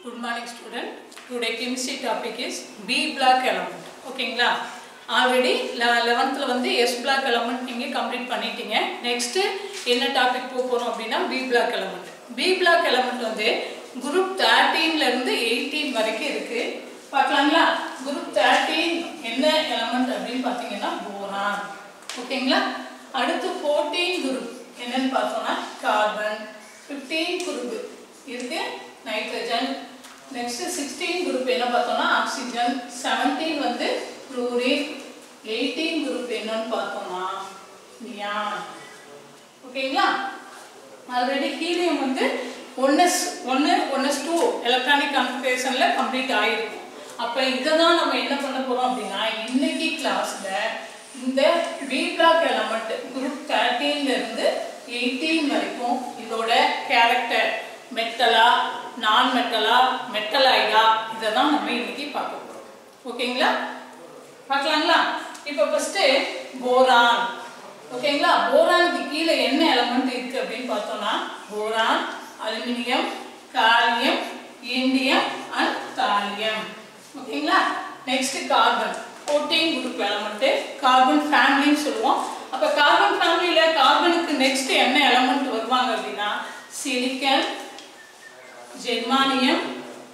Good morning student. Today chemistry topic is B block element. ஓகேங்களா already லெவன்த்தில் வந்து S block element நீங்கள் complete பண்ணிட்டீங்க நெக்ஸ்ட்டு என்ன டாபிக் போக போகிறோம் அப்படின்னா P block element P block element வந்து குரூப் தேர்ட்டீன்லேருந்து எயிட்டீன் வரைக்கும் இருக்குது பார்க்கலாங்களா குரூப் தேர்ட்டீன் என்ன எலமெண்ட் அப்படின்னு பார்த்தீங்கன்னா போரான் ஓகேங்களா அடுத்து ஃபோர்டீன் குரூப் என்னன்னு பார்த்தோம்னா கார்பன் ஃபிஃப்டீன் குரூப் இருக்கு நைட்ரஜன் நெக்ஸ்ட் சிக்ஸ்டீன் குரூப் என்ன பார்த்தோம்னா ஆக்சிஜன் செவன்டீன் வந்து குளோரின் எயிட்டீன் குரூப் என்னன்னு பார்த்தோம்னா நியான் ஓகேங்களா ஆல்ரெடி ஹீலியம் வந்து ஒன்எஸ் ஒன்று ஒன்எஸ் டூ எலக்ட்ரானிக் கன்ஃபிகரேஷனில் கம்ப்ளீட் ஆகிருக்கும் அப்போ இதை தான் நம்ம என்ன பண்ண போகிறோம் அப்படின்னா இன்னைக்கு கிளாஸில் இந்த பி பிளாக் எலமெண்ட் குரூப் தேர்ட்டீன்லேருந்து எயிட்டீன் வரைக்கும் இதோட கேரக்டர் மெட்டலா நான் மெட்டலா மெட்டலாய்டா இதை தான் நம்ம இன்னைக்கு பார்க்க போகிறோம் ஓகேங்களா பார்க்கலாங்களா இப்போ ஃபஸ்ட்டு போரான் ஓகேங்களா போரானுக்கு கீழே என்ன எலமெண்ட் இருக்கு அப்படின்னு பார்த்தோம்னா boron aluminium gallium indium and thallium ஓகேங்களா next carbon fourteen group element carbon ஃபேமிலின்னு சொல்லுவோம் அப்போ கார்பன் ஃபேமிலியில் கார்பனுக்கு நெக்ஸ்ட் என்ன எலமெண்ட் வருவாங்க அப்படின்னா சிலிக்கன் ஜெர்மானியம்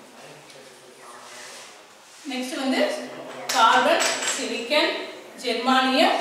நெக்ஸ்ட் வந்து கார்பன் சிலிக்கன் ஜெர்மானியம்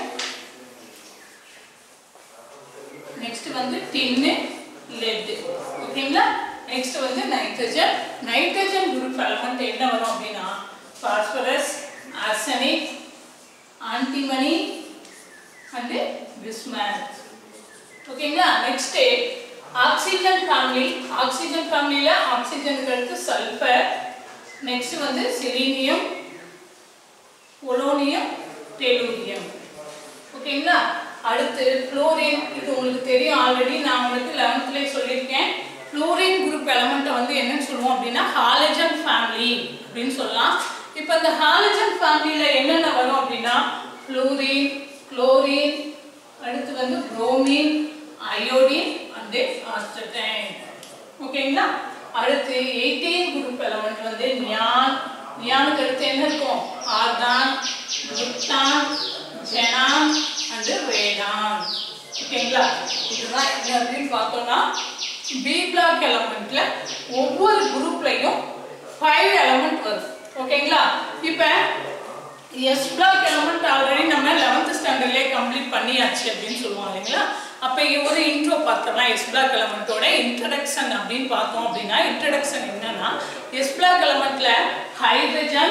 நெக்ஸ்ட் வந்து டின்னு லெட் ஓகேங்களா நெக்ஸ்ட் வந்து நைட்ரஜன் நைட்ரஜன் குரூப் எலமெண்ட் என்ன வரும் அப்படின்னா phosphorus arsenic antimony and bismuth ஓகேங்களா நெக்ஸ்ட் ஆக்சிஜன் ஃபேமிலி ஆக்சிஜன் ஃபேமிலியில் ஆக்சிஜனுக்கு அடுத்து சல்ஃபர் நெக்ஸ்ட் வந்து செலீனியம் பொலோனியம் டெலூரியம் ஓகேங்களா அடுத்து ஃப்ளோரின் இது உங்களுக்கு தெரியும் ஆல்ரெடி நான் உங்களுக்கு லெவன்த்லேயே சொல்லியிருக்கேன் ஃப்ளோரின் குரூப் எலமெண்ட்டை வந்து என்னன்னு சொல்லுவோம் அப்படின்னா ஹாலஜன் ஃபேமிலி அப்படின்னு சொல்லலாம் இப்போ இந்த ஹாலஜன் ஃபேமிலியில் என்னென்ன வரும் அப்படின்னா ஃப்ளோரின் குளோரின் அடுத்து வந்து புரோமின் அயோடின் அண்டு ஆஸ்டடைன் ஓகேங்களா அடுத்து எயிட்டீன் குரூப் எலமெண்ட் வந்து நியான் நியானுக்கு அடுத்து என்ன இருக்கும் argon krypton xenon and radon ஓகேங்களா இதுதான் என்ன அப்படின்னு பார்த்தோம்னா பி பிளாக் எலமெண்ட்ல ஒவ்வொரு குரூப்லையும் ஃபைவ் எலமெண்ட் வருது ஓகேங்களா இப்போ எஸ் பிளாக் எலமெண்ட் ஆல்ரெடி நம்ம லெவன்த் ஸ்டாண்டர்ட்லேயே கம்ப்ளீட் பண்ணியாச்சு அப்படின்னு சொல்லுவோம் இல்லைங்களா அப்போ ஒரு இன்ட்ரோ பார்த்தோம்னா எஸ் பிளாக் எலமெண்ட்டோட இன்ட்ரடக்ஷன் அப்படின்னு பார்த்தோம் அப்படின்னா இன்ட்ரடக்ஷன் என்னன்னா எஸ் பிளாக் எலமெண்ட்ல hydrogen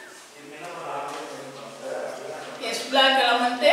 S block element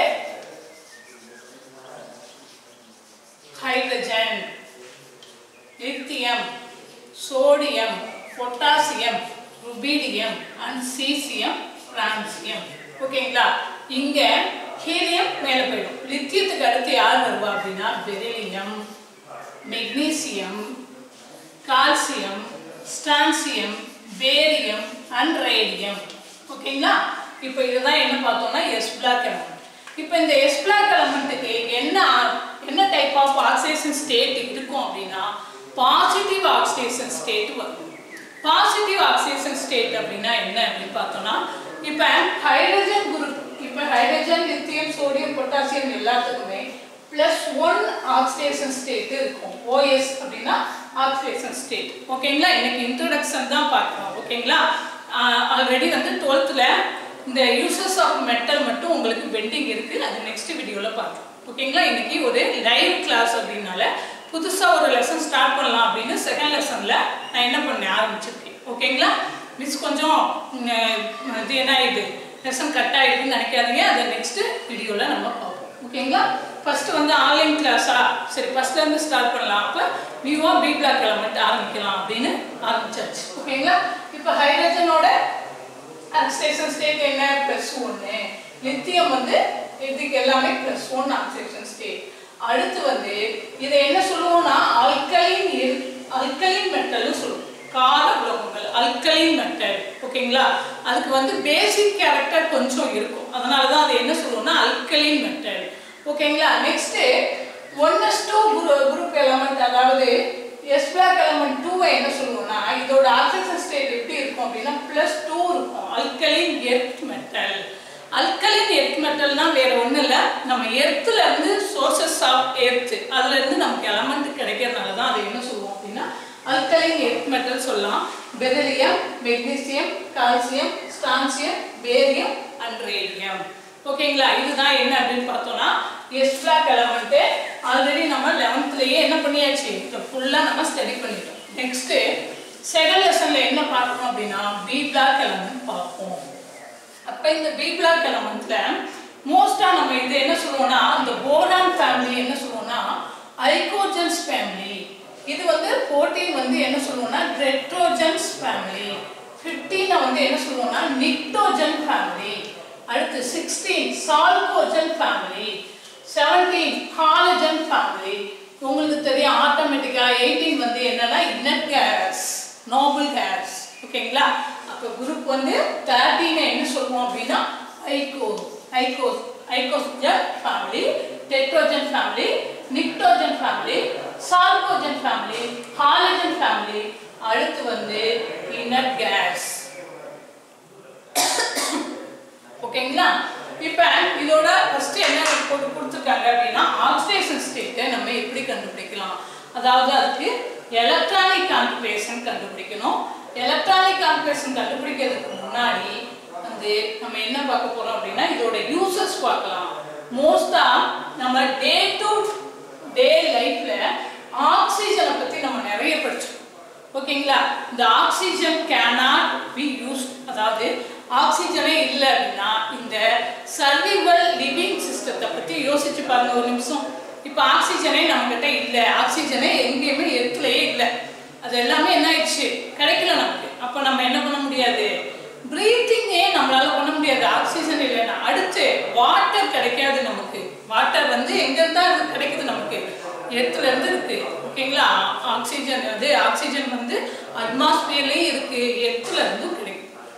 hydrogen lithium sodium potassium rubidium and caesium francium ஓகேங்களா இங்க ஹீலியம் மேலே போயிடும் லித்தியத்துக்கு அடுத்து யார் வருவா அப்படின்னா beryllium magnesium calcium strontium barium and radium ஓகேங்களா இப்போ இதுதான் என்ன பார்த்தோம்னா எஸ் பிளாக் எலமெண்ட் இப்போ இந்த எஸ் பிளாக் எலமெண்ட்டுக்கு என்ன என்ன டைப் ஆஃப் ஆக்சிடேஷன் ஸ்டேட் இருக்கும் அப்படின்னா பாசிட்டிவ் ஆக்சிடேஷன் ஸ்டேட் வரும் பாசிட்டிவ் ஆக்சிடேஷன் ஸ்டேட் அப்படின்னா என்ன அப்படின்னு பார்த்தோம்னா இப்போ ஹைட்ரஜன் குரூப் இப்போ ஹைட்ரஜன் லித்தியம் சோடியம் பொட்டாசியம் எல்லாத்துக்குமே ப்ளஸ் ஒன் ஆக்சிடேஷன் ஸ்டேட் இருக்கும் ஓஎஸ் அப்படின்னா ஆக்சிடேஷன் ஸ்டேட் ஓகேங்களா எனக்கு இன்ட்ரடக்ஷன் தான் பார்க்குறோம் ஓகேங்களா ஆல்ரெடி வந்து டுவெல்த்தில் இந்த யூசஸ் ஆஃப் மெட்டல் மட்டும் உங்களுக்கு பெண்டிங் இருக்குது அது நெக்ஸ்ட் வீடியோவில் பார்க்கலாம் ஓகேங்களா இன்னைக்கு ஒரு லைவ் கிளாஸ் அப்படின்னால புதுசாக ஒரு லெசன் ஸ்டார்ட் பண்ணலாம் அப்படின்னு செகண்ட் லெசனில் நான் என்ன பண்ணேன் ஆரம்பிச்சிருக்கேன் ஓகேங்களா மிஸ் கொஞ்சம் இது என்ன இது லெசன் கட் ஆகிடுதுன்னு நினைக்காதீங்க அதை நெக்ஸ்ட் வீடியோவில் நம்ம பார்ப்போம் ஓகேங்களா ஃபர்ஸ்ட் வந்து ஆன்லைன் கிளாஸா சரி ஃபர்ஸ்ட்லேருந்து ஸ்டார்ட் பண்ணலாம் அப்போ நியூவாக பி பிளாக் எலமெண்ட் ஆரம்பிக்கலாம் அப்படின்னு ஆரம்பிச்சாச்சு ஓகேங்களா இப்போ ஹைட்ரஜனோட ஆக்சிடேஷன் ஸ்டேட் என்ன ப்ளஸ் ஒன்று லித்தியம் வந்து இதுக்கு எல்லாமே ப்ளஸ் ஒன் ஆக்சிடேஷன் ஸ்டேட் அடுத்து வந்து இதை என்ன சொல்லுவோம்னா அல்கலின் அல்கலின் மெட்டல்னு சொல்லுவோம் கார உலோகங்கள் அல்கலின் மெட்டல் ஓகேங்களா அதுக்கு வந்து பேசிக் கேரக்டர் கொஞ்சம் இருக்கும் அதனால தான் அது என்ன சொல்லுவோம்னா அல்கலின் மெட்டல் ஓகேங்களா next one S two group element அதாவது எஸ் பிளாக் எலமெண்ட் டூவை என்ன சொல்லுவோம்னா இதோட ஆக்சிஜன் அப்படின்னா ப்ளஸ் டூ இருக்கும் alkaline earth metal alkaline earth மெட்டல்னா வேற ஒன்றும் இல்லை நம்ம எர்த்துல இருந்து சோர்சஸ் ஆஃப் எர்த் அதுல இருந்து நமக்கு எலமெண்ட் கிடைக்கிறதுனால தான் அதை என்ன சொல்லுவோம் அப்படின்னா அல்கலின் எர்த் மெட்டல் சொல்லலாம் beryllium magnesium calcium strontium barium and radium ஓகேங்களா இதுதான் என்ன அப்படின்னு பார்த்தோம்னா எஸ் பிளாக் எலமெண்ட் ஆல்ரெடி நம்ம லெவன்த்லயே என்ன பண்ணியாச்சு இதை ஃபுல்லா நம்ம ஸ்டடி பண்ணிட்டோம் நெக்ஸ்ட் செகண்ட் லெசன்ல என்ன பார்க்கணும் அப்படின்னா பி பிளாக் எலமெண்ட் பார்ப்போம் அப்ப இந்த பி பிளாக் எலமெண்ட்ல மோஸ்டா நம்ம இது என்ன சொல்லுவோம்னா இந்த போரான் ஃபேமிலி என்ன சொல்லுவோம்னா ஐகோஜன்ஸ் ஃபேமிலி இது வந்து 14 வந்து என்ன சொல்லுவோம்னா ரெட்ரோஜன்ஸ் ஃபேமிலி 15 வந்து என்ன சொல்லுவோம்னா நிக்டோஜன் ஃபேமிலி அடுத்து 16 சால்கோஜன் ஃபேமிலி 17 ஹாலஜன் ஃபேமிலி உங்களுக்கு தெரியும் ஆட்டோமேட்டிக்கா 18 வந்து என்னன்னா இன்னட் கேஸ் நோபல் கேஸ் ஓகேங்களா அப்ப குரூப் வந்து 13 என்ன சொல்லுவோம் அப்படின்னா ஐகோ ஐகோ icogen family tetrogen family pnictogen family chalcogen family halogen family அடுத்து வந்து இன்னர் கேஸ் ஓகேங்களா இப்போ இதோட ஃபர்ஸ்ட் என்ன போட்டு கொடுத்துருக்காங்க அப்படின்னா ஆக்சிடேஷன் ஸ்டேட்டை நம்ம எப்படி கண்டுபிடிக்கலாம் அதாவது அதுக்கு எலக்ட்ரானிக் கான்ஃபிகரேஷன் கண்டுபிடிக்கணும் எலக்ட்ரானிக் கான்ஃபிகரேஷன் கண்டுபிடிக்கிறதுக்கு முன்னாடி வந்து நம்ம என்ன பார்க்க போறோம் அப்படின்னா இதோட யூசஸ் பார்க்கலாம் மோஸ்டா நம்ம டே டு டே லைஃப்ல ஆக்சிஜனை பத்தி நம்ம நிறைய படிச்சோம் ஓகேங்களா இந்த ஆக்சிஜன் கேனாட் பி யூஸ் அதாவது ஆக்சிஜனே இல்லை அப்படின்னா இந்த சர்விவல் லிவிங் சிஸ்டத்தை பத்தி யோசிச்சு பாருங்க ஒரு நிமிஷம் இப்போ ஆக்சிஜனே நம்மகிட்ட இல்லை ஆக்சிஜனே எங்கேயுமே எர்த்துலயே இல்லை அது எல்லாமே என்ன ஆயிடுச்சு கிடைக்கல நமக்கு அப்போ நம்ம என்ன பண்ண முடியாது பிரீத்திங்கே நம்மளால பண்ண முடியாது ஆக்சிஜன் இல்லைன்னா அடுத்து வாட்டர் கிடைக்காது நமக்கு வாட்டர் வந்து எங்க இருந்தா அது கிடைக்குது நமக்கு எர்த்துல இருந்து இருக்கு ஓகேங்களா ஆக்சிஜன் அது ஆக்சிஜன் வந்து அட்மாஸ்பியர்லயும் இருக்கு எர்த்துல இருந்து கிடைக்கும்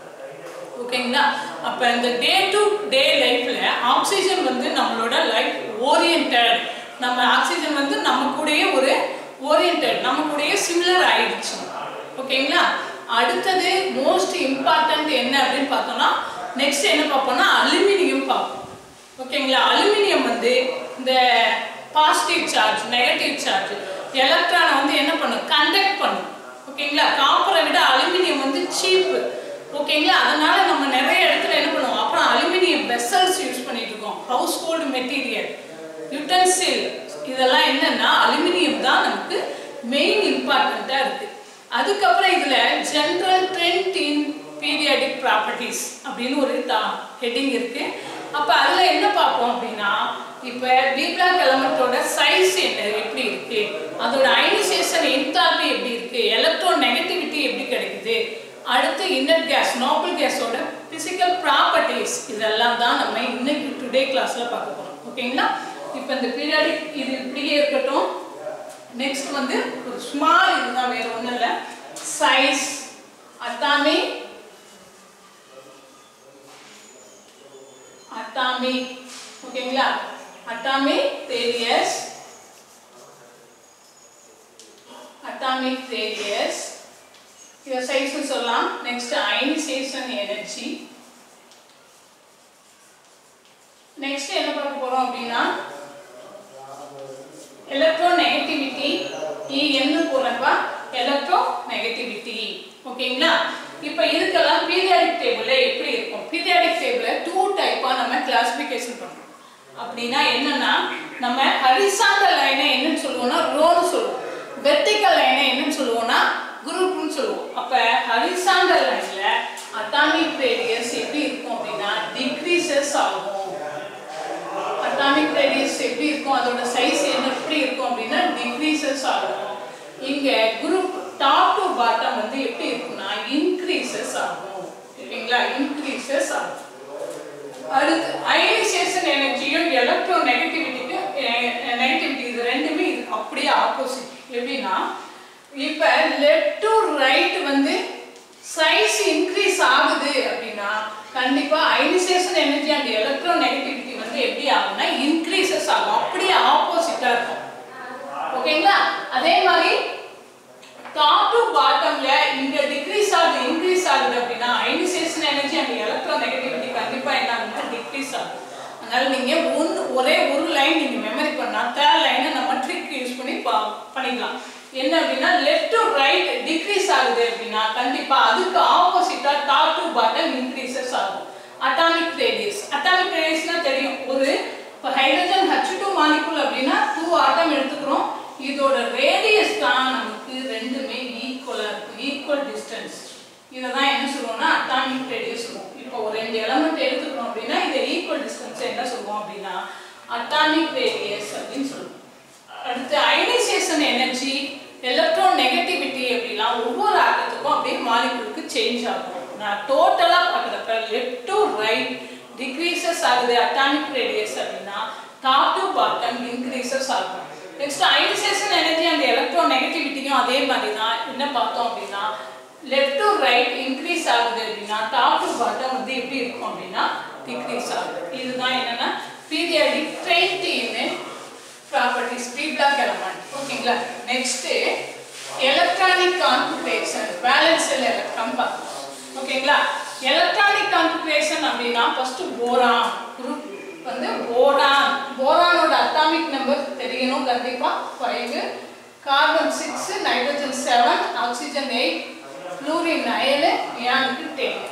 ஓகேங்களா அப்ப இந்த டே டு டே லைஃப்ல ஆக்சிஜன் வந்து நம்மளோட லைஃப் ஓரியன்டட் நம்ம ஆக்சிஜன் வந்து நம்ம கூடயே ஒரு ஓரியன்டட் நம்ம கூடயே சிமிலர் ஆயிடுச்சு ஓகேங்களா அடுத்தது மோஸ்ட் இம்பார்ட்டன்ட் என்ன அப்படின்னு பார்த்தோம்னா நெக்ஸ்ட் என்ன பார்ப்போம்னா அலுமினியம் பார்ப்போம் ஓகேங்களா அலுமினியம் வந்து இந்த பாசிட்டிவ் சார்ஜ் நெகட்டிவ் சார்ஜ் எலக்ட்ரானை வந்து என்ன பண்ணும் கண்டக்ட் பண்ணும் ஓகேங்களா காப்பரை விட அலுமினியம் வந்து சீப்பு ஓகேங்களா அதனால நம்ம நிறைய இடத்துல என்ன பண்ணுவோம் அப்புறம் அலுமினியம் வெசல்ஸ் யூஸ் பண்ணிட்டு இருக்கோம் ஹவுஸ் ஹோல்டு மெட்டீரியல் யுட்டன்சில் இதெல்லாம் என்னன்னா அலுமினியம் தான் நமக்கு மெயின் இம்பார்ட்டண்ட்டா இருக்கு அதுக்கப்புறம் இதுல general trend in periodic properties அப்படின்னு ஒரு ஹெட்டிங் இருக்கு அப்ப அதுல என்ன பார்ப்போம் அப்படின்னா இப்ப பி பிளாக் எலமெண்டோட சைஸ் என்ன எப்படி இருக்கு அதோட அயனைசேஷன் என்தால்பி எப்படி இருக்கு எலக்ட்ரோ நெகட்டிவிட்டி எப்படி கிடைக்குது அடுத்து இன்னர் கேஸ் நோபல் கேஸோட பிசிக்கல் ப்ராப்பர்ட்டிஸ் இதெல்லாம் தான் நம்ம இன்னைக்கு டுடே கிளாஸ்ல பார்க்க போறோம் ஓகேங்களா இப்போ இந்த பீரியாடிக் இது இப்படியே இருக்கட்டும் நெக்ஸ்ட் வந்து ஒரு ஸ்மால் இதுதான் வேற ஒன்றும் இல்லை சைஸ் அட்டாமிக் அட்டாமிக் ஓகேங்களா அட்டாமிக் ரேடியஸ் அட்டாமிக் ரேடியஸ் இதை சைஸ் சொல்லலாம் நெக்ஸ்ட் அயனைசேஷன் எனர்ஜி நெக்ஸ்ட் என்ன பார்க்க போறோம் அப்படின்னா எலக்ட்ரோ நெகட்டிவிட்டி இ என்ன போறப்பா எலக்ட்ரோ நெகட்டிவிட்டி ஓகேங்களா இப்போ இதுக்கெல்லாம் பீரியாடிக் டேபிள்ல எப்படி இருக்கும் பீரியாடிக் டேபிள்ல டூ டைப்பா நம்ம கிளாசிஃபிகேஷன் பண்றோம் அப்படின்னா என்னன்னா நம்ம ஹரிசாண்டல் லைனை என்னன்னு சொல்லுவோம்னா ரோன்னு சொல்லுவோம் வெர்டிக்கல் லைனை என்னன்னு சொல்லுவோம்னா குரூப்னு சொல்லுவோம் அப்ப ஹரிசாண்டல் லைன்ல அட்டாமிக் ரேடியஸ் எப்படி இருக்கும் அப்படின்னா டிக்ரீசஸ் ஆகும் அட்டாமிக் ரேடியஸ் எப்படி இருக்கும் அதோட சைஸ் என்ன எப்படி இருக்கும் அப்படின்னா டிக்ரீசஸ் ஆகும் இங்க குரூப் டாப் டு பாட்டம் வந்து எப்படி இருக்கும்னா இன்க்ரீசஸ் ஆகும் ஓகேங்களா இன்க்ரீசஸ் ஆகும் அடுத்து அயனைசேஷன் எனர்ஜியும் எலக்ட்ரோ நெகட்டிவிட்டிக்கும் நெகட்டிவிட்டி இது ரெண்டுமே இது அப்படியே ஆப்போசிட் எப்படின்னா இப்ப லெஃப்ட் டு ரைட் வந்து சைஸ் இன்க்ரீஸ் ஆகுது அப்படின்னா கண்டிப்பா ionisation energy and electro negativity வந்து எப்படி ஆகும்னா இன்க்ரீசஸ் ஆகும் அப்படியே ஆப்போசிட்டா இருக்கும் ஓகேங்களா அதே மாதிரி டாப் டு பாட்டம்ல இங்க டிக்ரீஸ் ஆகுது இன்க்ரீஸ் ஆகுது அதனால நீங்க ஒன்று ஒரே ஒரு லைன் நீங்க மெமரி பண்ணா தேர்ட் லைனை நம்ம ட்ரிக் யூஸ் பண்ணி பா- பண்ணிக்கலாம் என்ன அப்படின்னா லெஃப்ட் டு ரைட் டிக்ரீஸ் ஆகுது அப்படின்னா கண்டிப்பா அதுக்கு ஆப்போசிட்டா டாப் டு பாட்டம் இன்க்ரீசஸ் ஆகும் அட்டாமிக் ரேடியஸ் அட்டாமிக் ரேடியஸ்னா தெரியும் ஒரு இப்போ ஹைட்ரஜன் ஹச் டூ மாலிகுல் அப்படின்னா டூ ஆட்டம் எடுத்துக்கிறோம் இதோட ரேடியஸ் தான் நமக்கு ரெண்டுமே ஈக்குவலா இருக்கும் ஈக்குவல் டிஸ்டன்ஸ் இதை தான் என்ன சொல்லுவோம்னா அட்டாமிக் ரேடியஸ் சொல்லுவோம் இப்போ ஒரு ரெண்டு எலமெண்ட் எடுத்துக்கிறோம் அப்படின்னா இதை ஈக்குவல் டிஸ்டன்ஸ் என்ன சொல்லுவோம் அப்படின்னா அட்டாமிக் ரேடியஸ் அப்படின்னு சொல்லுவோம் அடுத்து அயனைசேஷன் எனர்ஜி எலக்ட்ரான் நெகட்டிவிட்டி அப்படிலாம் ஒவ்வொரு ஆட்டத்துக்கும் அப்படியே மாலிகுலுக்கு சேஞ்ச் ஆகும் நான் டோட்டலாக பார்க்குறப்ப லெஃப்ட் டு ரைட் டிக்ரீசஸ் ஆகுது அட்டாமிக் ரேடியஸ் அப்படின்னா டாப் டு பாட்டம் இன்க்ரீசஸ் ஆகும் next ionisation energy and electron நெகட்டிவிட்டியும் அதே மாதிரி தான் என்ன பார்த்தோம் அப்படின்னா லெஃப்ட் டு ரைட் இன்க்ரீஸ் ஆகுது அப்படின்னா டாப் டு பாட்டம் வந்து எப்படி இருக்கும் அப்படின்னா டிக்ரீஸ் ஆகுது இதுதான் என்னன்னா periodic train properties B block element ஓகேங்களா next electronic configuration valence shell electron பார்க்கலாம் ஓகேங்களா எலக்ட்ரானிக் கான்ஃபிகரேஷன் அப்படின்னா ஃபர்ஸ்ட் போரான் குரூப் வந்து போரான் போரானோட அட்டாமிக் நம்பர் தெரியணும் கண்டிப்பா five carbon six nitrogen seven oxygen eight fluorine ஏழு நியானுக்கு டென்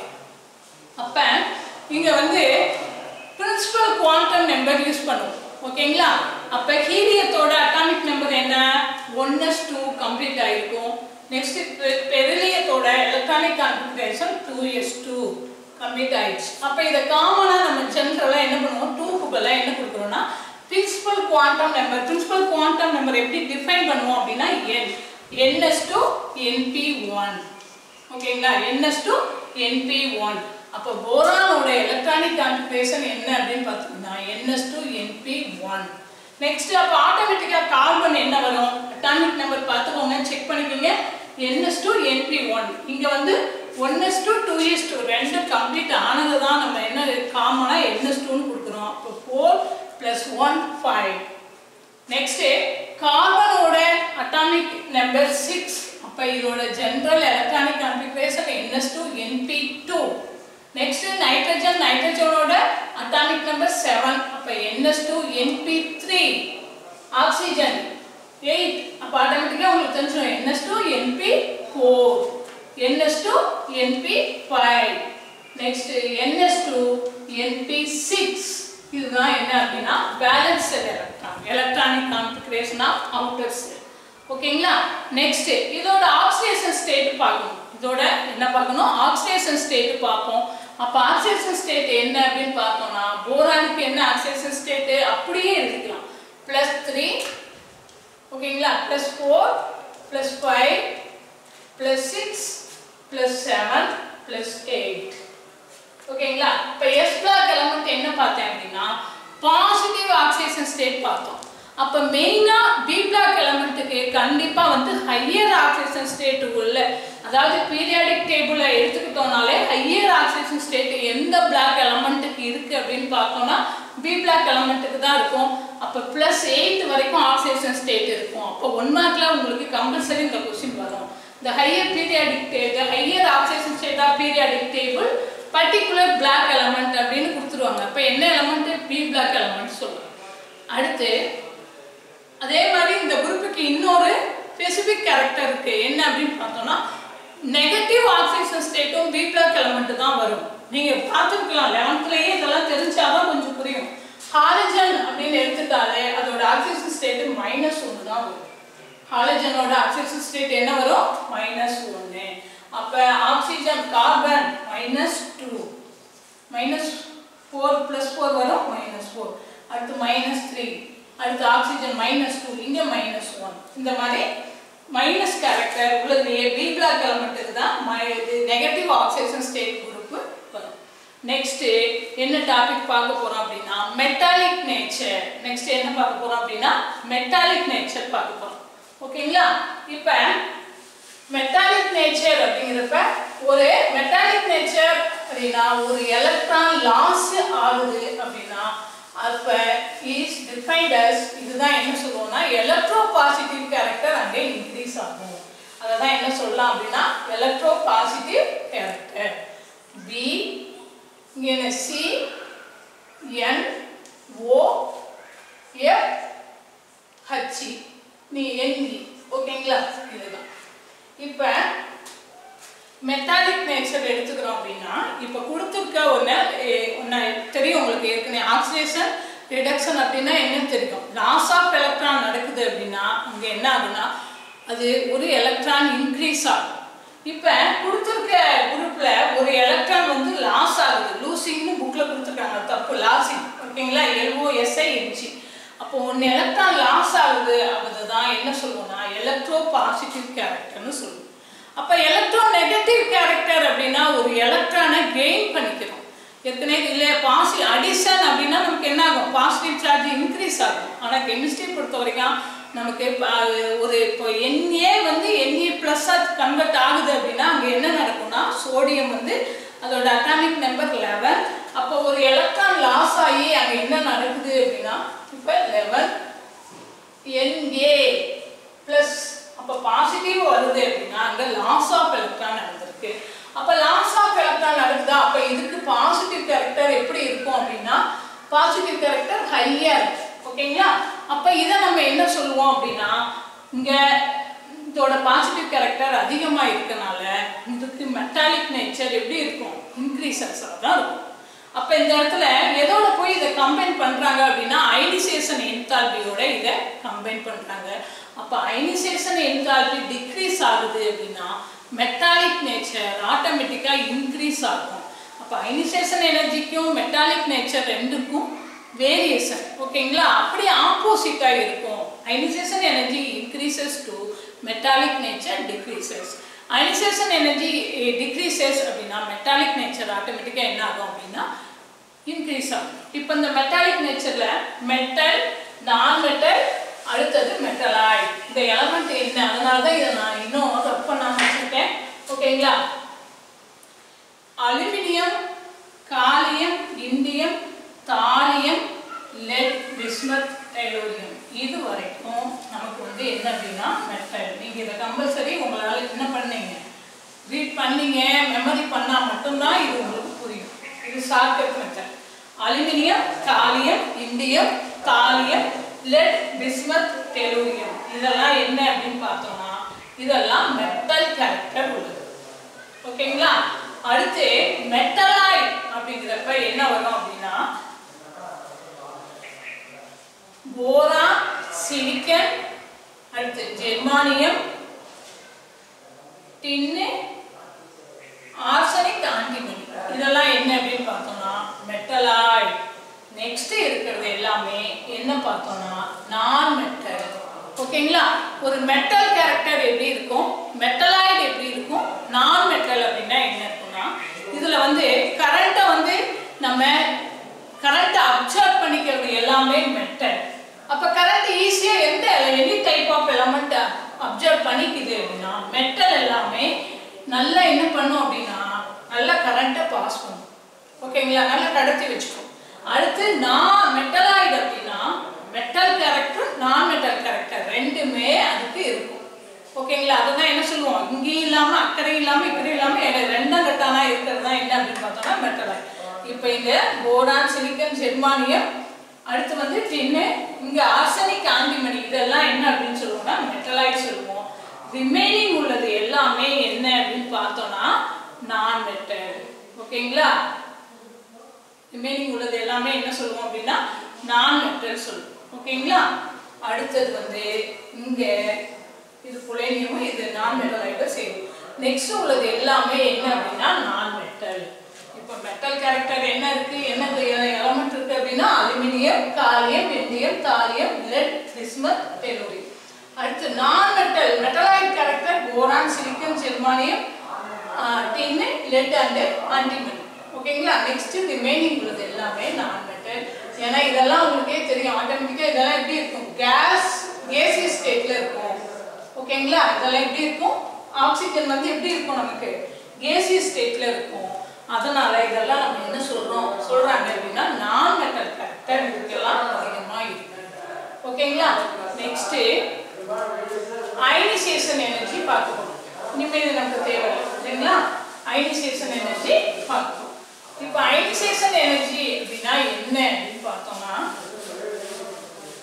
அப்ப இங்க வந்து பிரின்சிபல் குவாண்டம் நம்பர் யூஸ் பண்ணுவோம் ஓகேங்களா அப்ப ஹீலியத்தோட அட்டாமிக் நம்பர் என்ன ஒன் எஸ் டூ கம்ப்ளீட் ஆயிருக்கும் நெக்ஸ்ட் பெரிலியத்தோட electronic configuration two S two complete ஆயிடுச்சு அப்ப இதை காமனா நம்ம ஜென்ரலா என்ன பண்ணுவோம் டூக்கு பதிலா என்ன கொடுக்குறோம்னா principal quantum number principal quantum number எப்படி டிஃபைன் பண்ணுவோம் அப்படின்னா N N S two N P one ஓகேங்களா என்எஸ் டூ என்பி ஒன் அப்போ போரானோட எலக்ட்ரானிக் கான்ஃபிகரேஷன் என்ன அப்படின்னு பார்த்தீங்கன்னா N S two N P one next அப்போ ஆட்டோமேட்டிக்காக கார்பன் என்ன வரும் அட்டாமிக் நம்பர் பார்த்துக்கோங்க செக் பண்ணிக்கோங்க என்எஸ் டூ என்பி ஒன் இங்கே வந்து one S two two S two ரெண்டு கம்ப்ளீட் ஆனது தான் நம்ம என்ன காமனாக என்எஸ் டூன்னு கொடுக்குறோம் அப்போ four plus one five next கார்பனோட அட்டாமிக் நம்பர் சிக்ஸ் அப்போ இதோட general electronic configuration N S two N P two next nitrogen நைட்ரஜனோட அட்டாமிக் நம்பர் செவன் அப்போ N S two N P three oxygen eight அப்போ ஆட்டோமேட்டிக்காக உங்களுக்கு தெரிஞ்சிடும் N S two N P four N S two N P five next N S two N P six இதுதான் என்ன அப்படின்னா balance shell electron electronic configuration of outer shell ஓகேங்களா நெக்ஸ்ட் இதோட ஆக்சிடேஷன் ஸ்டேட் பார்க்கணும் இதோட என்ன பார்க்கணும் ஆக்சிடேஷன் ஸ்டேட் பார்ப்போம் அப்போ ஆக்சிடேஷன் ஸ்டேட் என்ன அப்படின்னு பார்த்தோம்னா போரானுக்கு என்ன ஆக்சிடேஷன் ஸ்டேட் அப்படியே எழுதிக்கலாம் ப்ளஸ் த்ரீ ஓகேங்களா plus four plus five plus six plus seven plus eight ஓகேங்களா இப்போ எஸ் பிளாக் எலமெண்ட் என்ன பார்த்தேன் அப்படின்னா பாசிட்டிவ் ஆக்சிடேஷன் ஸ்டேட் பார்த்தோம் அப்போ மெயினாக பி பிளாக் எலமெண்ட்டுக்கு கண்டிப்பாக வந்து ஹையர் ஆக்சிடேஷன் ஸ்டேட் உள்ள அதாவது பீரியாடிக் டேபிளில் எடுத்துக்கிட்டோம்னாலே ஹையர் ஆக்சிடேஷன் ஸ்டேட் எந்த பிளாக் எலமெண்ட்டுக்கு இருக்குது அப்படின்னு பார்த்தோம்னா பி பிளாக் எலமெண்ட்டுக்கு தான் இருக்கும் அப்போ ப்ளஸ் எயிட் வரைக்கும் ஆக்சிடேஷன் ஸ்டேட் இருக்கும் அப்போ ஒன் மார்க்கில் உங்களுக்கு கம்பல்சரி இந்த கொஸ்டின் வரும் the higher periodic table the higher oxidation state of periodic table particular black element அப்படின்னு கொடுத்துருவாங்க அப்போ என்ன எலமெண்ட் பி பிளாக் எலமெண்ட் சொல்லுவாங்க அடுத்து அதே மாதிரி இந்த குரூப்புக்கு இன்னொரு ஸ்பெசிபிக் கேரக்டர் இருக்கு என்ன அப்படின்னு பார்த்தோம்னா நெகட்டிவ் ஆக்சிஜன் ஸ்டேட்டும் பி பிளாக் எலமெண்ட் தான் வரும் நீங்க பார்த்துருக்கலாம் லெவன்த்லயே இதெல்லாம் தெரிஞ்சாதான் கொஞ்சம் புரியும் ஹாலஜன் அப்படின்னு எடுத்துட்டாலே அதோட ஆக்சிஜன் ஸ்டேட் மைனஸ் ஒன்று தான் வரும் ஹாலஜனோட ஆக்சிஜன் ஸ்டேட் என்ன வரும் மைனஸ் ஒன்று அப்ப oxygen carbon minus two minus four plus four வரும் மைனஸ் ஃபோர் அடுத்து மைனஸ் த்ரீ அடுத்து ஆக்சிஜன் மைனஸ் டூ இங்கே மைனஸ் ஒன் இந்த மாதிரி மைனஸ் கேரக்டர் உள்ளதுலேயே பி பிளாக் எலமெண்ட்டுக்கு தான் நெகட்டிவ் ஆக்சிஜன் ஸ்டேட் குரூப் வரும் நெக்ஸ்ட் என்ன டாபிக் பார்க்க போறோம் அப்படின்னா மெட்டாலிக் நேச்சர் நெக்ஸ்ட் என்ன பார்க்க போறோம் அப்படின்னா மெட்டாலிக் நேச்சர் பார்க்க போறோம் ஓகேங்களா இப்போ மெட்டாலிக் நேச்சர் அப்படிங்கிறப்ப ஒரு மெட்டாலிக் நேச்சர் அப்படின்னா ஒரு எலக்ட்ரான் லாஸ் ஆகுது அப்படின்னா அப்ப இஸ் டிஃபைன்ட் அஸ் இதுதான் என்ன சொல்லுவோம்னா எலக்ட்ரோ பாசிட்டிவ் கேரக்டர் அங்கே இன்க்ரீஸ் ஆகும் அதை தான் என்ன சொல்லலாம் அப்படின்னா எலக்ட்ரோ பாசிட்டிவ் கேரக்டர் பி இங்கே சி என் மெட்டாலிக் நேச்சர் எடுத்துக்கிறோம் அப்படின்னா இப்போ கொடுத்துருக்க ஒன்று ஒன்று தெரியும் உங்களுக்கு ஏற்கனவே ஆக்சிடேஷன் ரிடக்ஷன் அப்படின்னா என்னன்னு தெரியும் லாஸ் ஆஃப் எலக்ட்ரான் நடக்குது அப்படின்னா அங்கே என்ன ஆகுதுன்னா அது ஒரு எலக்ட்ரான் இன்க்ரீஸ் ஆகும் இப்போ கொடுத்துருக்க குரூப்பில் ஒரு எலக்ட்ரான் வந்து லாஸ் ஆகுது லூசிங்னு புக்கில் கொடுத்துருக்காங்க தப்பு லாசிங் ஓகேங்களா எல்ஓஎஸ்ஐ என்ஜி அப்போ ஒன்று எலக்ட்ரான் லாஸ் ஆகுது அதுதான் என்ன சொல்லுவோம்னா எலக்ட்ரோ பாசிட்டிவ் கேரக்டர்னு சொல்லுவோம் அப்போ எலக்ட்ரோ நெகட்டிவ் கேரக்டர் அப்படின்னா ஒரு எலக்ட்ரானை கெயின் பண்ணிக்கிறோம் ஏற்கனவே இல்லை பாசி அடிஷன் அப்படின்னா நமக்கு என்ன ஆகும் பாசிட்டிவ் சார்ஜ் இன்க்ரீஸ் ஆகும் ஆனால் கெமிஸ்ட்ரி பொறுத்த வரைக்கும் நமக்கு ப- ஒரு இப்போ என்ஏ வந்து என்ஏ ப்ளஸ்ஸாக கன்வெர்ட் ஆகுது அப்படின்னா அங்கே என்ன நடக்கும்னா சோடியம் வந்து அதோட அட்டாமிக் நம்பர் லெவன் அப்போ ஒரு எலக்ட்ரான் லாஸ் ஆகி அங்கே என்ன நடக்குது அப்படின்னா இப்போ லெவன் என்ஏ ப்ளஸ் அப்போ பாசிட்டிவ் வருது அப்படின்னா அங்கே லாஸ் ஆஃப் எலக்ட்ரான் நடந்திருக்கு அப்போ லாஸ் ஆஃப் எலக்ட்ரான் நடக்குதா அப்போ இதுக்கு பாசிட்டிவ் கேரக்டர் எப்படி இருக்கும் அப்படின்னா பாசிட்டிவ் கேரக்டர் ஹையாக இருக்கு ஓகேங்களா அப்போ இதை நம்ம என்ன சொல்லுவோம் அப்படின்னா இங்கே இதோட பாசிட்டிவ் கேரக்டர் அதிகமாக இருக்கனால இதுக்கு மெட்டாலிக் நேச்சர் எப்படி இருக்கும் இன்க்ரீசஸாக தான் இருக்கும் அப்போ இந்த இடத்துல எதோட போய் இதை கம்பைன் பண்ணுறாங்க அப்படின்னா அயனிசேஷன் என்தால்பியோட இதை கம்பைன் பண்ணுறாங்க அப்போ அயனிசேஷன் என்தால்பி டிக்ரீஸ் ஆகுது அப்படின்னா மெட்டாலிக் நேச்சர் ஆட்டோமேட்டிக்காக இன்க்ரீஸ் ஆகும் அப்போ அயனிசேஷன் எனர்ஜிக்கும் மெட்டாலிக் நேச்சர் ரெண்டுக்கும் வேரியேஷன் ஓகேங்களா அப்படி ஆப்போசிட்டாக இருக்கும் ionisation energy increases to metallic nature decreases ionisation energy decreases அப்படின்னா மெட்டாலிக் நேச்சர் ஆட்டோமேட்டிக்காக என்ன ஆகும் அப்படின்னா இன்க்ரீஸ் ஆகும் இப்போ இந்த மெட்டாலிக் நேச்சரில் மெட்டல் நான் மெட்டல் அடுத்தது மெட்டலாய் இந்த எலமெண்ட் என்ன அதனால தான் இதை நான் இன்னும் ரப் பண்ணாமல் வச்சுருக்கேன் ஓகேங்களா aluminium gallium indium thallium lead bismuth tellurium இது வரைக்கும் நமக்கு வந்து என்ன அப்படின்னா மெட்டல் நீங்கள் இதை கம்பல்சரி உங்களால் என்ன பண்ணீங்க ரீட் பண்ணீங்க மெமரி பண்ணால் மட்டும்தான் இது உங்களுக்கு புரியும் இது shortcut method aluminium gallium indium thallium lead bismuth tellurium இதெல்லாம் என்ன அப்படின்னு பார்த்தோம்னா இதெல்லாம் மெட்டல் கேரக்டர் உள்ளது ஓகேங்களா அடுத்து மெட்டலாய் அப்படிங்கிறப்ப என்ன வரும் அப்படின்னா போரான் சிலிக்கன் அடுத்து ஜெர்மானியம் டின்னு ஆர்சனிக் ஆன்டிமனி இதெல்லாம் என்ன அப்படின்னு பார்த்தோம்னா மெட்டலாய் நெக்ஸ்ட் இருக்கிறது எல்லாமே என்ன பார்த்தோம்னா நான் மெட்டல் ஓகேங்களா ஒரு மெட்டல் கேரக்டர் எப்படி இருக்கும் மெட்டலாய்டு எப்படி இருக்கும் நான் மெட்டல் அப்படின்னா என்ன இருக்கும்னா இதுல வந்து கரண்ட்டை வந்து நம்ம கரண்ட்டை அப்சர்வ் பண்ணிக்கிறது எல்லாமே மெட்டல் அப்ப கரண்ட் ஈஸியா எந்த any type of element observe பண்ணிக்குது அப்படின்னா மெட்டல் எல்லாமே நல்லா என்ன பண்ணும் அப்படின்னா நல்லா கரண்ட்டை பாஸ் பண்ணும் ஓகேங்களா நல்லா கடத்தி வச்சுக்கும் அடுத்து நான் மெட்டலாய்டு அப்படின்னா metal character non metal character ரெண்டுமே அதுக்கு இருக்கும் ஓகேங்களா அதுதான் என்ன சொல்லுவோம் இங்கேயும் இல்லாம அக்கறை இல்லாம இக்கறை இல்லாம எனக்கு ரெண்டும் கட்டானா இருக்கிறது தான் என்ன அப்படின்னு பார்த்தோம்னா மெட்டலாய்டு இப்போ இங்க போரான் சிலிக்கன் ஜெர்மானியம் அடுத்து வந்து டின்னு இங்க ஆர்சனிக் ஆண்டிமணி இதெல்லாம் என்ன அப்படின்னு சொல்லுவோம்னா மெட்டலாய்டு சொல்லுவோம் ரிமைனிங் உள்ளது எல்லாமே என்ன அப்படின்னு பார்த்தோம்னா நான் மெட்டல் ஓகேங்களா ரிமைனிங் உள்ளது எல்லாமே என்ன சொல்லுவோம் அப்படின்னா நான் மெட்டல் சொல்லுவோம் ஓகேங்களா அடுத்தது வந்து இங்க இது புலேனியமும் இது நான் மெட்டலாய்ட சேரும் நெக்ஸ்ட் உள்ளது எல்லாமே என்ன அப்படின்னா நான் மெட்டல் இப்போ மெட்டல் கேரக்டர் என்ன இருக்கு என்ன எலமெண்ட் இருக்கு அப்படின்னா aluminium gallium indium thallium lead bismuth tellurium அடுத்து non metal metalloid character boron silicon germanium tin lead and antimony ஓகேங்களா நெக்ஸ்ட் ரிமைனிங் உள்ளது எல்லாமே நான் மெட்டல் ஏன்னா இதெல்லாம் உங்களுக்கே தெரியும் ஆட்டோமேட்டிக்காக இதெல்லாம் எப்படி இருக்கும் கேஸ் கேசி ஸ்டேட்ல இருக்கும் ஓகேங்களா இதெல்லாம் எப்படி இருக்கும் ஆக்சிஜன் வந்து எப்படி இருக்கும் நமக்கு கேசி ஸ்டேட்ல இருக்கும் அதனால இதெல்லாம் நம்ம என்ன சொல்றோம் சொல்றாங்க அப்படின்னா நான் மெட்டல் கேரக்டர் இதுக்கெல்லாம் அதிகமா இருக்கு ஓகேங்களா நெக்ஸ்ட் அயனிசேஷன் எனர்ஜி பார்க்க போறோம் இனிமேல் இது நமக்கு தேவையில்லை இல்லைங்களா அயனிசேஷன் எனர்ஜி பார்க்க போறோம் இப்போ அயனிசேஷன் எனர்ஜி அப்படின்னா என்ன அப்படின்னு பார்த்தோம்னா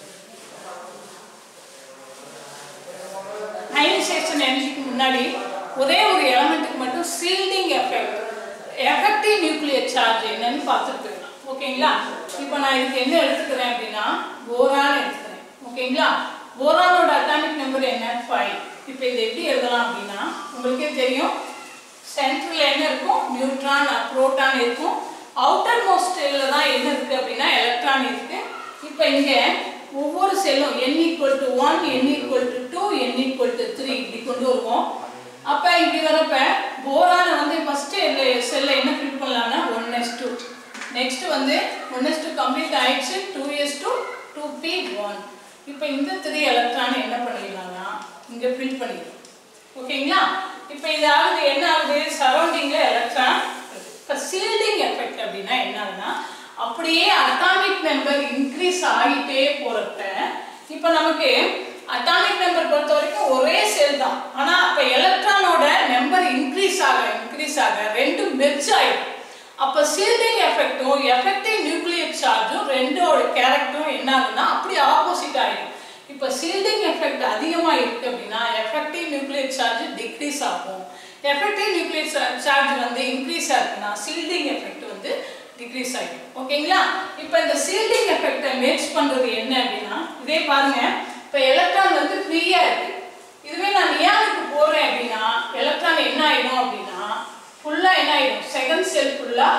அயனிசேஷன் எனர்ஜிக்கு முன்னாடி ஒரே ஒரு எலமெண்ட்டுக்கு மட்டும் shielding effect effective nuclear charge என்னன்னு பார்த்துட்டு போயிடலாம் ஓகேங்களா இப்போ நான் இதுக்கு என்ன எடுத்துக்கிறேன் அப்படின்னா போரான் எடுத்துக்கிறேன் ஓகேங்களா போரானோட அட்டாமிக் நம்பர் என்ன ஃபைவ் இப்போ இதை எப்படி எழுதலாம் அப்படின்னா உங்களுக்கே தெரியும் சென்ட்ரல் என்ன இருக்கும் நியூட்ரான் புரோட்டான் இருக்கும் அவுட்டர் மோஸ்ட்ல தான் என்ன இருக்கு அப்படின்னா எலக்ட்ரான் இருக்கு இப்போ இங்க ஒவ்வொரு செல்லும் n equal to one n equal to two n equal to three இப்படி கொண்டு வருவோம் அப்ப இப்படி வரப்ப போரான வந்து ஃபர்ஸ்ட் செல்ல என்ன ஃபில் பண்ணலாம்னா ஒன் எஸ் டூ நெக்ஸ்ட் வந்து ஒன் எஸ் டூ கம்ப்ளீட் ஆயிடுச்சு two S two two p one இப்போ இந்த த்ரீ எலக்ட்ரான் என்ன பண்ணிடலாம்னா இங்க ஃபில் பண்ணிடலாம் ஓகேங்களா இப்போ இது ஆகுது என்ன ஆகுது சரௌண்டிங்ல எலக்ட்ரான் இப்போ சீல்டிங் எஃபெக்ட் அப்படின்னா என்ன ஆகுதுன்னா அப்படியே அட்டாமிக் நம்பர் இன்க்ரீஸ் ஆகிட்டே போறப்ப இப்போ நமக்கு அட்டாமிக் நம்பர் பொறுத்த வரைக்கும் ஒரே செல் தான் ஆனா அப்ப எலக்ட்ரானோட நம்பர் இன்க்ரீஸ் ஆக இன்க்ரீஸ் ஆக ரெண்டும் மெர்ஜ் ஆயிடும் அப்ப சீல்டிங் எஃபெக்டும் எஃபெக்டிவ் நியூக்ளியர் சார்ஜும் ரெண்டோட கேரக்டரும் என்ன ஆகுதுன்னா அப்படியே ஆப்போசிட் ஆயிடும் இப்போ சீல்டிங் எஃபெக்ட் அதிகமாக இருக்கு அப்படின்னா எஃபெக்டிவ் நியூக்ளியர் சார்ஜ் டிக்ரீஸ் ஆகும் எஃபெக்டிவ் நியூக்ளியர் சார்ஜ் வந்து இன்க்ரீஸ் ஆகுதுன்னா சீல்டிங் எஃபெக்ட் வந்து டிக்ரீஸ் ஆகிடும் ஓகேங்களா இப்போ இந்த சீல்டிங் எஃபெக்டை மேட்ச் பண்ணுறது என்ன அப்படின்னா இதே பாருங்க இப்போ எலக்ட்ரான் வந்து ஃப்ரீயா இருக்கு இதுவே நான் நியானுக்கு போறேன் அப்படின்னா எலக்ட்ரான் என்ன ஆயிடும் அப்படின்னா ஃபுல்லா என்ன ஆயிடும் செகண்ட் செல் ஃபுல்லா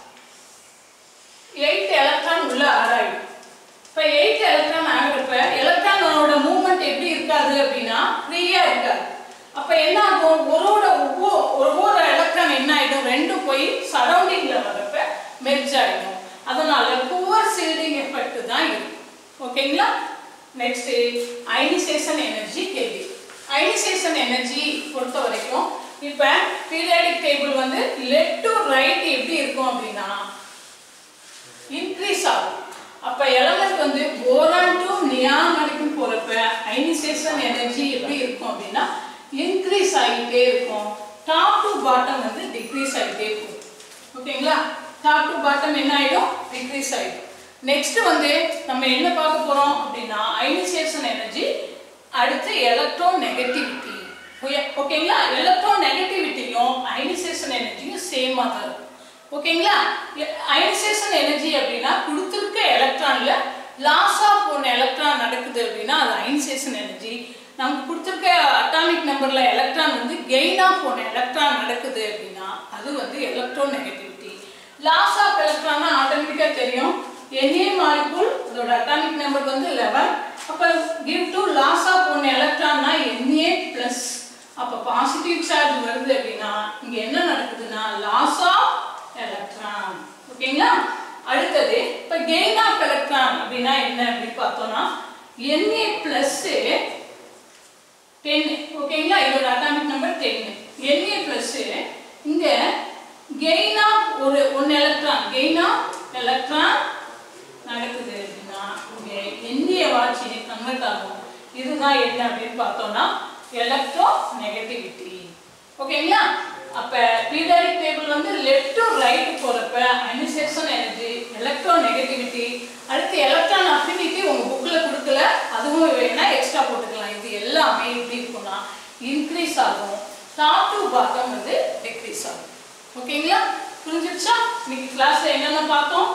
எயிட் எலக்ட்ரான் உள்ள ஆடாயிடும் இப்போ எயிட் எலக்ட்ரான் ஆகிறப்ப எலக்ட்ரானோட மூவ்மெண்ட் எப்படி இருக்காது அப்படின்னா ஃப்ரீயா இருக்காது அப்ப என்ன ஆகும் ஒரோட ஒவ்வொரு ஒவ்வொரு எலக்ட்ரான் என்ன ஆயிடும் ரெண்டும் போய் சரௌண்டிங்ல வரப்ப மெர்ஜ் ஆயிடும் அதனால புவர் சீல்டிங் எஃபெக்ட் தான் இருக்கு ஓகேங்களா நெக்ஸ்ட் அயனிசேஷன் எனர்ஜி கேள்வி அயனிசேஷன் எனர்ஜி பொறுத்த வரைக்கும் இப்ப பீரியாடிக் டேபிள் வந்து லெஃப்ட் டு ரைட் எப்படி இருக்கும் அப்படின்னா இன்க்ரீஸ் ஆகும் அப்ப எலமெண்ட் வந்து போரான் டு நியான் வரைக்கும் போறப்ப அயனிசேஷன் எனர்ஜி எப்படி இருக்கும் அப்படின்னா இன்க்ரீஸ் ஆகிட்டே இருக்கும் டாப் டு பாட்டம் வந்து டிக்ரீஸ் ஆகிட்டே இருக்கும் ஓகேங்களா டாப் டு பாட்டம் என்ன ஆயிடும் டிக்ரீஸ் ஆயிடும் நெக்ஸ்ட் வந்து நம்ம என்ன பார்க்க போறோம் அப்படின்னா அயனிசேஷன் எனர்ஜி அடுத்து எலக்ட்ரோ நெகட்டிவிட்டி ஓகேங்களா எலக்ட்ரோ நெகட்டிவிட்டியும் அயனிசேஷன் எனர்ஜியும் சேமா தான் இருக்கும் ஓகேங்களா அயனிசேஷன் எனர்ஜி அப்படின்னா கொடுத்துருக்க எலக்ட்ரான்ல லாஸ் ஆஃப் ஒன் எலக்ட்ரான் நடக்குது அப்படின்னா அது அயனிசேஷன் எனர்ஜி நமக்கு கொடுத்துருக்க அட்டாமிக் நம்பர்ல எலக்ட்ரான் வந்து கெயின் ஆஃப் ஒன் எலக்ட்ரான் நடக்குது அப்படின்னா அது வந்து எலக்ட்ரோ நெகட்டிவிட்டி லாஸ் ஆஃப் எலக்ட்ரான்னா ஆட்டோமேட்டிக்கா தெரியும் எனி மாலிகுல் அதோட அட்டாமிக் நம்பர் வந்து லெவன் அப்ப give to loss of one எலக்ட்ரான்னா என்ஏ பிளஸ் அப்ப பாசிட்டிவ் சார்ஜ் வருது அப்படின்னா இங்க என்ன நடக்குதுன்னா லாஸ் ஆஃப் எலக்ட்ரான் ஓகேங்களா அடுத்தது இப்ப கெயின் ஆஃப் எலக்ட்ரான் அப்படின்னா என்ன அப்படின்னு பார்த்தோம்னா Na பிளஸ் டென் ஓகேங்களா இதோட atomic number ten Na plus இங்க கெயின் ஆஃப் ஒரு one electron gain of electron நடக்குது அப்படின்னா இங்க எண்ணிய வாட்சி கன்வெர்ட் ஆகும் இதுதான் என்ன அப்படின்னு பார்த்தோம்னா எலக்ட்ரோ நெகட்டிவிட்டி ஓகேங்களா அப்ப பீரியாடிக் டேபிள் வந்து லெஃப்ட் டு ரைட் போறப்ப அயனிசேஷன் எனர்ஜி எலக்ட்ரோ நெகட்டிவிட்டி அடுத்து எலக்ட்ரான் அஃபினிட்டி உங்க புக்ல கொடுக்கல அதுவும் வேணா எக்ஸ்ட்ரா போட்டுக்கலாம் இது எல்லாமே எப்படி இருக்கும்னா இன்க்ரீஸ் ஆகும் டாப் டு பாட்டம் வந்து டிக்ரீஸ் ஆகும் ஓகேங்களா புரிஞ்சிருச்சா இன்னைக்கு கிளாஸ்ல என்னென்ன பார்த்தோம்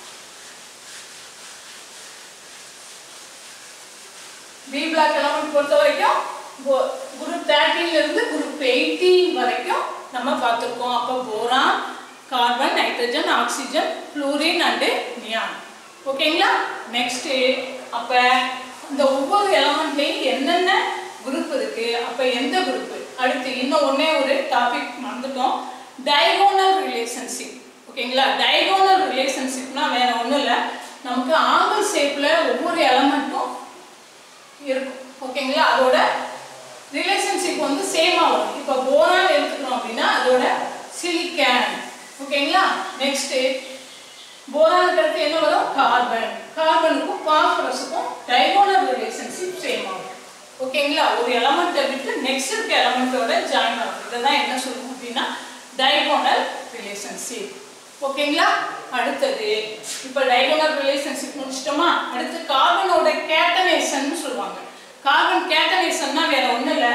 பி பிளாக் எலமெண்ட் பொறுத்த வரைக்கும் குரூப் தேர்ட்டீன்ல இருந்து குரூப் எயிட்டீன் வரைக்கும் நம்ம பார்த்துருக்கோம் அப்போ boron carbon nitrogen oxygen fluorine and neon ஓகேங்களா நெக்ஸ்ட் அப்ப இந்த ஒவ்வொரு எலமெண்ட்லையும் என்னென்ன குரூப் இருக்கு அப்ப எந்த குரூப் அடுத்து இன்னும் ஒண்ணே ஒரு டாபிக் மறந்துட்டோம் டயகோனல் ரிலேஷன்ஷிப் ஓகேங்களா டயகோனல் ரிலேஷன்ஷிப்னா வேற ஒண்ணும் இல்லை நமக்கு ஆங்கிள் ஷேப்ல ஒவ்வொரு எலமெண்ட்டும் இருக்கும் ஓகேங்களா அதோட ரிலேஷன்ஷிப் வந்து சேமா வரும் இப்போ போரான் எடுத்துக்கிறோம் அப்படின்னா அதோட சிலிக்கான் ஓகேங்களா நெக்ஸ்ட் போரானுக்கு அடுத்து என்ன வரும் கார்பன் கார்பனுக்கும் பாஸ்பரஸுக்கும் டைகோனல் ரிலேஷன்ஷிப் சேம் ஆகும் ஓகேங்களா ஒரு எலமெண்ட்டை விட்டு நெக்ஸ்ட் இருக்க எலமெண்ட்டோட ஜாயின் ஆகும் இதை தான் என்ன சொல்லுவோம் அப்படின்னா டைகோனல் ரிலேஷன்ஷிப் ஓகேங்களா அடுத்தது இப்போ டைகோனல் ரிலேஷன்ஷிப் முடிச்சிட்டோமா அடுத்து கார்பனோட கேட்டனேஷன் சொல்லுவாங்க கார்பன் கேட்டனேஷன்னா வேற ஒன்றும் இல்லை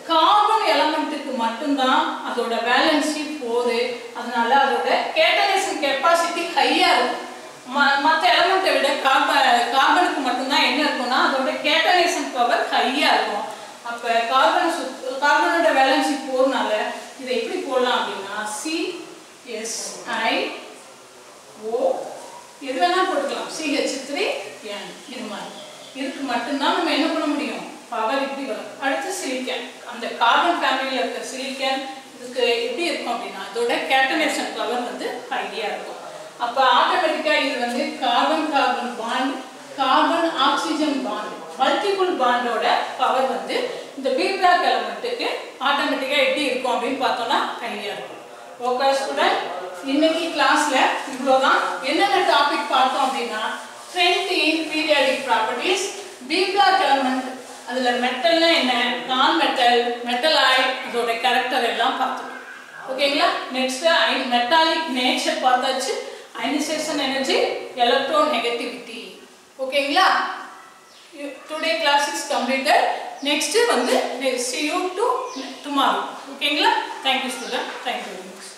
கார்பன் எலமெண்ட்டுக்கு மட்டும்தான் அதோட வேலன்சி ஃபோரு அதனால அதோட கேட்டலைசன் கெப்பாசிட்டி ஹையா இருக்கும் மற்ற எலமெண்ட்டை விட கார்பன் கார்பனுக்கு மட்டும்தான் என்ன இருக்கும்னா அதோட கேட்டலைசன் பவர் ஹையா இருக்கும் அப்ப கார்பன் கார்பனோட வேலன்சி ஃபோர்னால இதை எப்படி போடலாம் அப்படின்னா சி எஸ் ஐ ஓ எது வேணா போட்டுக்கலாம் சிஹெச் த்ரீ என் இது மாதிரி இதுக்கு மட்டும்தான் நம்ம என்ன பண்ண முடியும் பவர் இப்படி வரும் அடுத்து சிலிக்கன் அந்த கார்பன் ஃபேமிலியில் இருக்கிற சிலிக்கன் இதுக்கு எப்படி இருக்கும் அப்படின்னா இதோட கேட்டனேஷன் பவர் வந்து ஹையாக இருக்கும் அப்போ ஆட்டோமேட்டிக்காக இது வந்து carbon carbon bond carbon oxygen bond multiple பாண்டோட பவர் வந்து இந்த பீட்ராக் எலமெண்ட்டுக்கு ஆட்டோமேட்டிக்காக எப்படி இருக்கும் அப்படின்னு பார்த்தோம்னா ஹையாக இருக்கும் ஓகே ஸ்டூடெண்ட் இன்னைக்கு கிளாஸ்ல இவ்வளவுதான் என்னென்ன டாபிக் பார்த்தோம் அப்படின்னா trend in periodic properties B block element அதுல மெட்டல்னா என்ன நான் மெட்டல் மெட்டலாய் இதோட கேரக்டர் எல்லாம் பார்த்தோம் ஓகேங்களா நெக்ஸ்ட் மெட்டாலிக் நேச்சர் பார்த்தாச்சு அயனைசேஷன் எனர்ஜி எலக்ட்ரோ நெகட்டிவிட்டி ஓகேங்களா today class is completed next வந்து see you to tomorrow ஓகேங்களா thank you student thank you very much